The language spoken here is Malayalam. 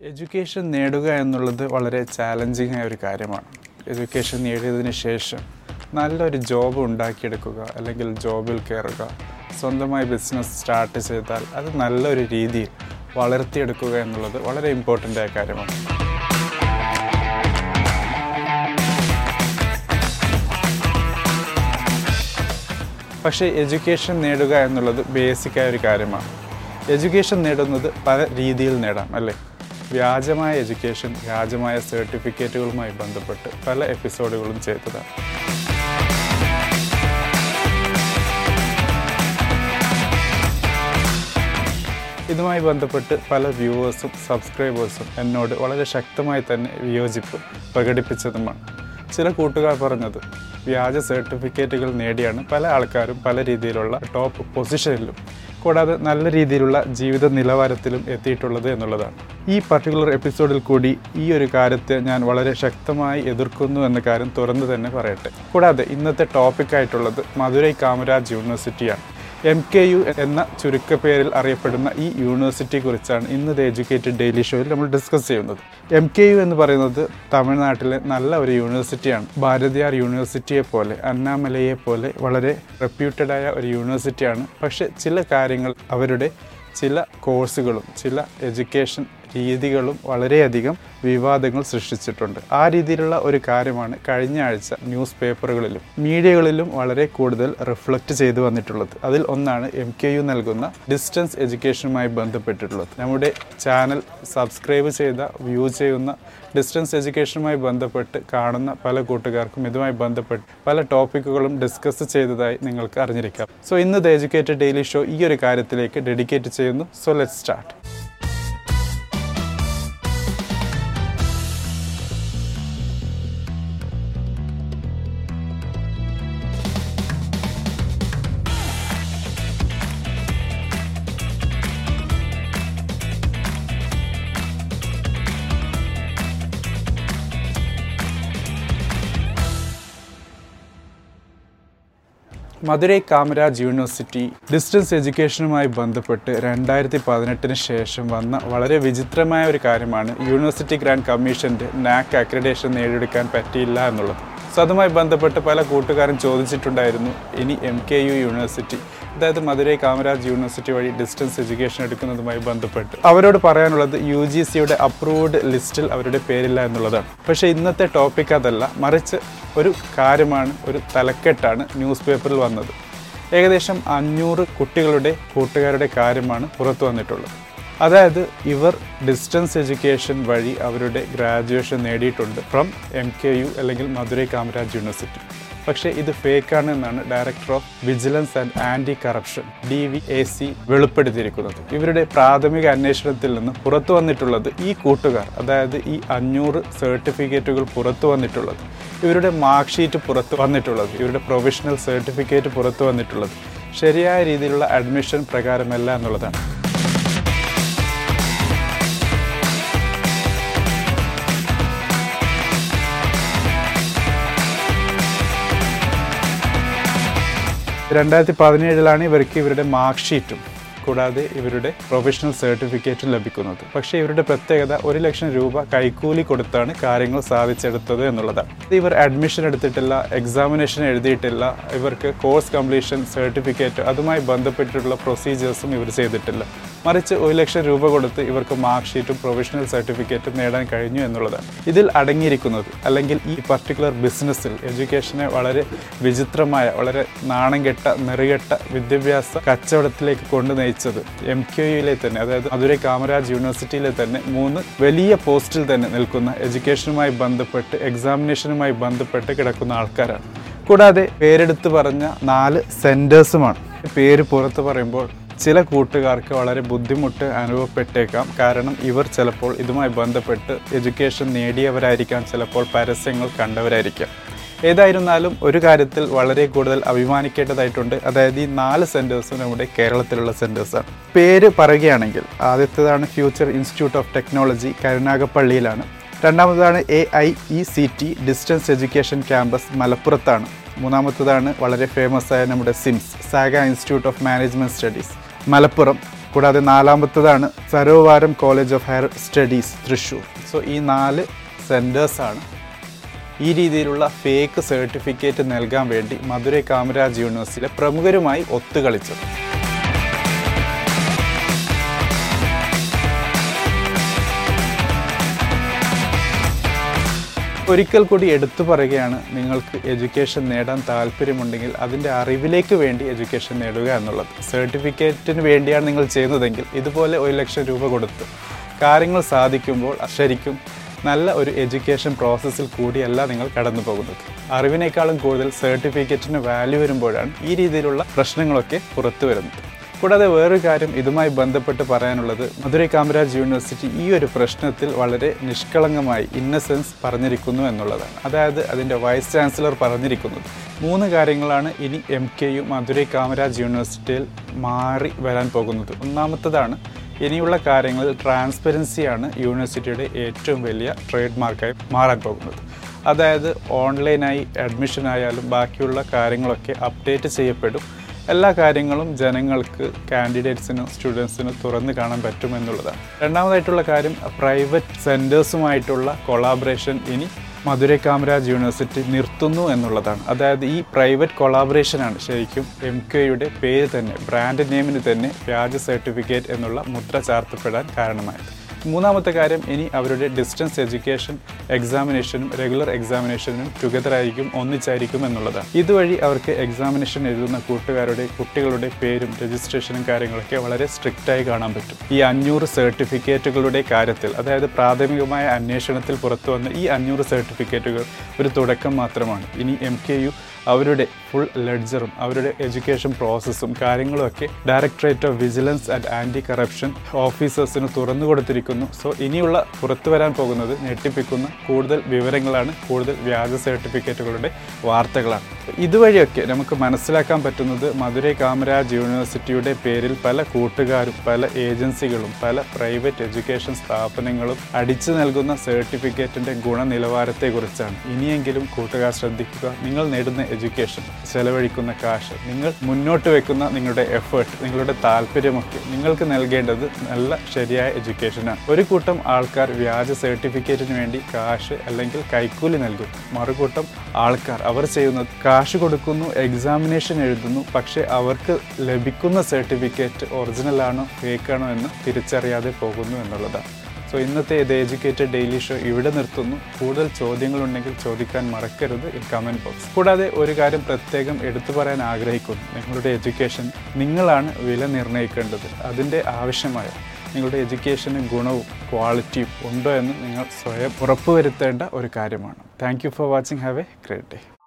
എഡ്യൂക്കേഷൻ നേടുക എന്നുള്ളത് വളരെ ചാലഞ്ചിങ് ആയ ഒരു കാര്യമാണ് എഡ്യൂക്കേഷൻ നേടിയതിന് ശേഷം നല്ലൊരു ജോബ് ഉണ്ടാക്കിയെടുക്കുക അല്ലെങ്കിൽ ജോബിൽ കയറുക സ്വന്തമായി ബിസിനസ് സ്റ്റാർട്ട് ചെയ്താൽ അത് നല്ലൊരു രീതിയിൽ വളർത്തിയെടുക്കുക എന്നുള്ളത് വളരെ ഇമ്പോർട്ടൻ്റ് ആയ കാര്യമാണ് പക്ഷേ എഡ്യൂക്കേഷൻ നേടുക എന്നുള്ളത് ബേസിക്കായ ഒരു കാര്യമാണ് എഡ്യൂക്കേഷൻ നേടുന്നത് പല രീതിയിൽ നേടാം അല്ലേ വ്യാജമായ എഡ്യൂക്കേഷൻ വ്യാജമായ സർട്ടിഫിക്കറ്റുകളുമായി ബന്ധപ്പെട്ട് പല എപ്പിസോഡുകളും ചെയ്തതാണ് ഇതുമായി ബന്ധപ്പെട്ട് പല വ്യൂവേഴ്സും സബ്സ്ക്രൈബേഴ്സും എന്നോട് വളരെ ശക്തമായി തന്നെ വിയോജിപ്പ് പ്രകടിപ്പിച്ചതുമാണ് ചില കൂട്ടുകാർ പറഞ്ഞത് വ്യാജ സർട്ടിഫിക്കറ്റുകൾ നേടിയാണ് പല ആൾക്കാരും പല രീതിയിലുള്ള ടോപ്പ് പൊസിഷനിലും കൂടാതെ നല്ല രീതിയിലുള്ള ജീവിത നിലവാരത്തിലും എത്തിയിട്ടുള്ളത് എന്നുള്ളതാണ് ഈ പർട്ടിക്കുലർ എപ്പിസോഡിൽ കൂടി ഈ ഒരു കാര്യത്തെ ഞാൻ വളരെ ശക്തമായി എതിർക്കുന്നു എന്ന കാര്യം തുറന്നു തന്നെ പറയട്ടെ കൂടാതെ ഇന്നത്തെ ടോപ്പിക്കായിട്ടുള്ളത് മധുരൈ കാമരാജ് യൂണിവേഴ്സിറ്റിയാണ് എം കെ യു എന്ന ചുരുക്കപ്പേരിൽ അറിയപ്പെടുന്ന ഈ യൂണിവേഴ്സിറ്റിയെക്കുറിച്ചാണ് ഇന്ന് ദ എഡ്യൂക്കേറ്റഡ് ഡെയിലി ഷോയിൽ നമ്മൾ ഡിസ്കസ് ചെയ്യുന്നത് എം കെ യു എന്ന് പറയുന്നത് തമിഴ്നാട്ടിലെ നല്ല ഒരു യൂണിവേഴ്സിറ്റിയാണ് ഭാരതിയാർ യൂണിവേഴ്സിറ്റിയെ പോലെ അന്നാമലയെ പോലെ വളരെ റെപ്യൂട്ടഡായ ഒരു യൂണിവേഴ്സിറ്റിയാണ് പക്ഷേ ചില കാര്യങ്ങൾ അവരുടെ ചില കോഴ്സുകളും ചില എഡ്യൂക്കേഷൻ രീതികളും വളരെയധികം വിവാദങ്ങൾ സൃഷ്ടിച്ചിട്ടുണ്ട് ആ രീതിയിലുള്ള ഒരു കാര്യമാണ് കഴിഞ്ഞ ആഴ്ച ന്യൂസ് പേപ്പറുകളിലും മീഡിയകളിലും വളരെ കൂടുതൽ റിഫ്ലക്റ്റ് ചെയ്തു വന്നിട്ടുള്ളത് അതിൽ ഒന്നാണ് എം കെ യു നൽകുന്ന ഡിസ്റ്റൻസ് എഡ്യൂക്കേഷനുമായി ബന്ധപ്പെട്ടിട്ടുള്ളത് നമ്മുടെ ചാനൽ സബ്സ്ക്രൈബ് ചെയ്ത വ്യൂ ചെയ്യുന്ന ഡിസ്റ്റൻസ് എഡ്യൂക്കേഷനുമായി ബന്ധപ്പെട്ട് കാണുന്ന പല കൂട്ടുകാർക്കും ഇതുമായി ബന്ധപ്പെട്ട് പല ടോപ്പിക്കുകളും ഡിസ്കസ് ചെയ്തതായി നിങ്ങൾക്ക് അറിഞ്ഞിരിക്കാം സോ ഇന്ന് ദ എഡ്യൂക്കേറ്റഡ് ഡെയിലി ഷോ ഈ ഒരു കാര്യത്തിലേക്ക് ഡെഡിക്കേറ്റ് ചെയ്യുന്നു so let start Madurai Kamaraj university distance എഡ്യൂക്കേഷനുമായി ബന്ധപ്പെട്ട് രണ്ടായിരത്തി പതിനെട്ടിന് ശേഷം വന്ന വളരെ വിചിത്രമായ ഒരു കാര്യമാണ് യൂണിവേഴ്സിറ്റി ഗ്രാൻഡ് കമ്മീഷൻ്റെ നാക് അക്രഡേഷൻ നേടിയെടുക്കാൻ പറ്റിയില്ല എന്നുള്ളത് സോ അതുമായി ബന്ധപ്പെട്ട് പല കൂട്ടുകാരും ചോദിച്ചിട്ടുണ്ടായിരുന്നു ഇനി എം കെ യു യൂണിവേഴ്സിറ്റി അതായത് മധുരൈ കാമരാജ് യൂണിവേഴ്സിറ്റി വഴി ഡിസ്റ്റൻസ് എഡ്യൂക്കേഷൻ എടുക്കുന്നതുമായി ബന്ധപ്പെട്ട് അവരോട് പറയാനുള്ളത് യു ജി സിയുടെ അപ്രൂവ്ഡ് ലിസ്റ്റിൽ അവരുടെ പേരില്ല എന്നുള്ളതാണ് പക്ഷേ ഇന്നത്തെ ടോപ്പിക് അതല്ല മറിച്ച് ഒരു കാര്യമാണ് ഒരു തലക്കെട്ടാണ് ന്യൂസ് പേപ്പറിൽ വന്നത് ഏകദേശം അഞ്ഞൂറ് കുട്ടികളുടെ കൂട്ടുകാരുടെ കാര്യമാണ് പുറത്തു വന്നിട്ടുള്ളത് അതായത് ഇവർ ഡിസ്റ്റൻസ് എഡ്യൂക്കേഷൻ വഴി അവരുടെ ഗ്രാജുവേഷൻ നേടിയിട്ടുണ്ട് ഫ്രം എം കെ യു അല്ലെങ്കിൽ മധുരൈ കാമരാജ് യൂണിവേഴ്സിറ്റി പക്ഷേ ഇത് ഫേക്കാണ് എന്നാണ് director of vigilance and anti corruption D V A C വെളിപ്പെടുത്തിയിരിക്കുന്നത് ഇവരുടെ പ്രാഥമിക അന്വേഷണത്തിൽ നിന്ന് പുറത്തു വന്നിട്ടുള്ളത് ഈ കൂട്ടുകാർ അതായത് ഈ അഞ്ഞൂറ് സർട്ടിഫിക്കറ്റുകൾ പുറത്തു വന്നിട്ടുള്ളത് ഇവരുടെ മാർക്ക് ഷീറ്റ് പുറത്തു വന്നിട്ടുള്ളത് ഇവരുടെ പ്രൊഫഷണൽ സർട്ടിഫിക്കറ്റ് പുറത്തു വന്നിട്ടുള്ളത് ശരിയായ രീതിയിലുള്ള അഡ്മിഷൻ പ്രകാരമല്ല എന്നുള്ളതാണ് രണ്ടായിരത്തി പതിനേഴിലാണ് ഇവർക്ക് ഇവരുടെ മാർക്ക് ഷീറ്റും കൂടാതെ ഇവരുടെ പ്രൊഫഷണൽ സർട്ടിഫിക്കറ്റും ലഭിക്കുന്നത് പക്ഷേ ഇവരുടെ പ്രത്യേകത ഒരു ലക്ഷം രൂപ കൈക്കൂലി കൊടുത്താണ് കാര്യങ്ങൾ സാധിച്ചെടുത്തത് എന്നുള്ളതാണ് ഇവർ അഡ്മിഷൻ എടുത്തിട്ടില്ല എക്സാമിനേഷൻ എഴുതിയിട്ടില്ല ഇവർക്ക് കോഴ്സ് കംപ്ലീഷൻ സർട്ടിഫിക്കറ്റ് അതുമായി ബന്ധപ്പെട്ടിട്ടുള്ള പ്രൊസീജിയേഴ്സും ഇവർ ചെയ്തിട്ടില്ല മറിച്ച് ഒരു ലക്ഷം രൂപ കൊടുത്ത് ഇവർക്ക് മാർക്ക് ഷീറ്റും പ്രൊഫഷണൽ സർട്ടിഫിക്കറ്റും നേടാൻ കഴിഞ്ഞു എന്നുള്ളതാണ് ഇതിൽ അടങ്ങിയിരിക്കുന്നത് അല്ലെങ്കിൽ ഈ പർട്ടിക്കുലർ ബിസിനസ്സിൽ എഡ്യൂക്കേഷനെ വളരെ വിചിത്രമായ വളരെ നാണം കെട്ട നെറുകെട്ട വിദ്യാഭ്യാസ കച്ചവടത്തിലേക്ക് കൊണ്ടു നയിച്ചത് എം കെ യുയിലെ തന്നെ അതായത് മധുരൈ കാമരാജ് യൂണിവേഴ്സിറ്റിയിലെ തന്നെ മൂന്ന് വലിയ പോസ്റ്റിൽ തന്നെ നിൽക്കുന്ന എഡ്യൂക്കേഷനുമായി ബന്ധപ്പെട്ട് എക്സാമിനേഷനുമായി ബന്ധപ്പെട്ട് കിടക്കുന്ന ആൾക്കാരാണ് കൂടാതെ പേരെടുത്ത് പറഞ്ഞ നാല് സെൻറ്റേഴ്സുമാണ് പേര് പുറത്ത് പറയുമ്പോൾ ചില കൂട്ടുകാർക്ക് വളരെ ബുദ്ധിമുട്ട് അനുഭവപ്പെട്ടേക്കാം കാരണം ഇവർ ചിലപ്പോൾ ഇതുമായി ബന്ധപ്പെട്ട് എഡ്യൂക്കേഷൻ നേടിയവരായിരിക്കാം ചിലപ്പോൾ പരസ്യങ്ങൾ കണ്ടവരായിരിക്കാം ഏതായിരുന്നാലും ഒരു കാര്യത്തിൽ വളരെ കൂടുതൽ അഭിമാനിക്കേണ്ടതായിട്ടുണ്ട് അതായത് ഈ നാല് സെൻറ്റേഴ്സും നമ്മുടെ കേരളത്തിലുള്ള സെൻറ്റേഴ്സാണ് പേര് പറയുകയാണെങ്കിൽ ആദ്യത്തേതാണ് ഫ്യൂച്ചർ ഇൻസ്റ്റിറ്റ്യൂട്ട് ഓഫ് ടെക്നോളജി കരുനാഗപ്പള്ളിയിലാണ് രണ്ടാമതാണ് A I E C T distance education campus മലപ്പുറത്താണ് മൂന്നാമത്തതാണ് വളരെ ഫേമസ് ആയ നമ്മുടെ സിംസ് സാഗ institute of management studies Malappuram കൂടാതെ നാലാമത്തതാണ് Sarovaram college of higher studies Thrissur so ഈ നാല് സെൻറ്റേഴ്സാണ് ഈ രീതിയിലുള്ള ഫേക്ക് സർട്ടിഫിക്കറ്റ് നൽകാൻ വേണ്ടി മധുരൈ കാമരാജ് യൂണിവേഴ്സിറ്റിയിലെ പ്രമുഖരുമായി ഒത്തുകളിച്ചത് ഒരിക്കൽ കൂടി എടുത്തു പറയുകയാണ് നിങ്ങൾക്ക് എഡ്യൂക്കേഷൻ നേടാൻ താല്പര്യമുണ്ടെങ്കിൽ അതിൻ്റെ അറിവിലേക്ക് വേണ്ടി എഡ്യൂക്കേഷൻ നേടുക എന്നുള്ളത് സർട്ടിഫിക്കറ്റിന് വേണ്ടിയാണ് നിങ്ങൾ ചെയ്യുന്നതെങ്കിൽ ഇതുപോലെ ഒരു ലക്ഷം രൂപ കൊടുത്ത് കാര്യങ്ങൾ സാധിക്കുമ്പോൾ ശരിക്കും നല്ല ഒരു എഡ്യൂക്കേഷൻ പ്രോസസ്സിൽ കൂടിയല്ല നിങ്ങൾ കടന്നു പോകുന്നത് അറിവിനേക്കാളും കൂടുതൽ സർട്ടിഫിക്കറ്റിന് വാല്യൂ വരുമ്പോഴാണ് ഈ രീതിയിലുള്ള പ്രശ്നങ്ങളൊക്കെ പുറത്തു വരുന്നത് കൂടാതെ വേറൊരു കാര്യം ഇതുമായി ബന്ധപ്പെട്ട് പറയാനുള്ളത് മധുരൈ കാമരാജ് യൂണിവേഴ്സിറ്റി ഈ ഒരു പ്രശ്നത്തിൽ വളരെ നിഷ്കളങ്കമായി ഇന്നസെൻസ് പറഞ്ഞിരിക്കുന്നു എന്നുള്ളതാണ് അതായത് അതിൻ്റെ വൈസ് ചാൻസലർ പറഞ്ഞിരിക്കുന്നത് മൂന്ന് കാര്യങ്ങളാണ് ഇനി M K U Madurai Kamaraj യൂണിവേഴ്സിറ്റിയിൽ മാറി വരാൻ പോകുന്നത് ഒന്നാമത്തതാണ് ഇനിയുള്ള കാര്യങ്ങളിൽ ട്രാൻസ്പെറൻസിയാണ് യൂണിവേഴ്സിറ്റിയുടെ ഏറ്റവും വലിയ ട്രേഡ് മാർക്കായി മാറാൻ പോകുന്നത് അതായത് ഓൺലൈനായി അഡ്മിഷൻ ആയാലും ബാക്കിയുള്ള കാര്യങ്ങളൊക്കെ അപ്ഡേറ്റ് ചെയ്യപ്പെടും എല്ലാ കാര്യങ്ങളും ജനങ്ങൾക്ക് കാൻഡിഡേറ്റ്സിനും സ്റ്റുഡൻസിനും തുറന്ന് കാണാൻ പറ്റും എന്നുള്ളതാണ് രണ്ടാമതായിട്ടുള്ള കാര്യം പ്രൈവറ്റ് സെൻറ്റേഴ്സുമായിട്ടുള്ള കൊളാബറേഷൻ ഇനി മധുരൈ കാമരാജ് യൂണിവേഴ്സിറ്റി നിർത്തുന്നു എന്നുള്ളതാണ് അതായത് ഈ പ്രൈവറ്റ് കൊളാബറേഷനാണ് ശരിക്കും എം കെയുടെ പേര് തന്നെ ബ്രാൻഡ് നെയിമിന് തന്നെ വ്യാജ സർട്ടിഫിക്കറ്റ് എന്നുള്ള മുദ്ര ചാർത്തപ്പെടാൻ കാരണമായത് മൂന്നാമത്തെ കാര്യം ഇനി അവരുടെ ഡിസ്റ്റൻസ് എഡ്യൂക്കേഷൻ എക്സാമിനേഷനും റെഗുലർ എക്സാമിനേഷനും ടുഗദർ ആയിരിക്കും ഒന്നിച്ചായിരിക്കും എന്നുള്ളതാണ് ഇതുവഴി അവർക്ക് എക്സാമിനേഷൻ എഴുതുന്ന കൂട്ടുകാരുടെ കുട്ടികളുടെ പേരും രജിസ്ട്രേഷനും കാര്യങ്ങളൊക്കെ വളരെ സ്ട്രിക്റ്റായി കാണാൻ പറ്റും ഈ അഞ്ഞൂറ് സർട്ടിഫിക്കറ്റുകളുടെ കാര്യത്തിൽ അതായത് പ്രാഥമികമായ അന്വേഷണത്തിൽ പുറത്തു വന്ന ഈ അഞ്ഞൂറ് സർട്ടിഫിക്കറ്റുകൾ ഒരു തുടക്കം മാത്രമാണ് ഇനി എം കെ യു അവരുടെ ഫുൾ ലെഡ്ജറും അവരുടെ എഡ്യൂക്കേഷൻ പ്രോസസ്സും കാര്യങ്ങളും ഒക്കെ directorate of vigilance and anti corruption ഓഫീസേഴ്സിന് തുറന്നു കൊടുത്തിരിക്കുന്നു സോ ഇനിയുള്ള പുറത്തു വരാൻ പോകുന്നത് ഞെട്ടിപ്പിക്കുന്ന കൂടുതൽ വിവരങ്ങളാണ് കൂടുതൽ വ്യാജ സർട്ടിഫിക്കറ്റുകളുടെ വാർത്തകളാണ് ഇതുവഴിയൊക്കെ നമുക്ക് മനസ്സിലാക്കാൻ പറ്റുന്നത് മധുരൈ കാമരാജ് യൂണിവേഴ്സിറ്റിയുടെ പേരിൽ പല കൂട്ടുകാരും പല ഏജൻസികളും പല പ്രൈവറ്റ് എഡ്യൂക്കേഷൻ സ്ഥാപനങ്ങളും അടിച്ചു നൽകുന്ന സർട്ടിഫിക്കറ്റിൻ്റെ ഗുണനിലവാരത്തെക്കുറിച്ചാണ് ഇനിയെങ്കിലും കൂട്ടുകാർ ശ്രദ്ധിക്കുക നിങ്ങൾ നേടുന്ന എഡ്യൂക്കേഷൻ ചെലവഴിക്കുന്ന കാശ് നിങ്ങൾ മുന്നോട്ട് വെക്കുന്ന നിങ്ങളുടെ എഫേർട്ട് നിങ്ങളുടെ താല്പര്യമൊക്കെ നിങ്ങൾക്ക് നൽകേണ്ടത് നല്ല ശരിയായ എഡ്യൂക്കേഷനാണ് ഒരു കൂട്ടം ആൾക്കാർ വ്യാജ സർട്ടിഫിക്കറ്റിന് വേണ്ടി കാശ് അല്ലെങ്കിൽ കൈക്കൂലി നൽകും മറുകൂട്ടം ആൾക്കാർ അവർ ചെയ്യുന്നത് കാശ് കൊടുക്കുന്നു എക്സാമിനേഷൻ എഴുതുന്നു പക്ഷേ അവർക്ക് ലഭിക്കുന്ന സർട്ടിഫിക്കറ്റ് ഒറിജിനൽ ആണോ ഫേക്ക് ആണോ എന്ന് തിരിച്ചറിയാതെ പോകുന്നു എന്നുള്ളതാണ് സോ ഇന്നത്തെ ഇത് എഡ്യൂക്കേറ്റഡ് ഡെയിലി ഷോ ഇവിടെ നിർത്തുന്നു കൂടുതൽ ചോദ്യങ്ങളുണ്ടെങ്കിൽ ചോദിക്കാൻ മറക്കരുത് ഇൻ കമൻറ്റ് ബോക്സ് കൂടാതെ ഒരു കാര്യം പ്രത്യേകം എടുത്തു പറയാൻ ആഗ്രഹിക്കുന്നു നിങ്ങളുടെ എഡ്യൂക്കേഷൻ നിങ്ങളാണ് വില നിർണ്ണയിക്കേണ്ടത് അതിൻ്റെ ആവശ്യമായ നിങ്ങളുടെ എഡ്യൂക്കേഷന് ഗുണവും ക്വാളിറ്റിയും ഉണ്ടോ എന്ന് നിങ്ങൾ സ്വയം ഉറപ്പുവരുത്തേണ്ട ഒരു കാര്യമാണ് thank you for watching have a great day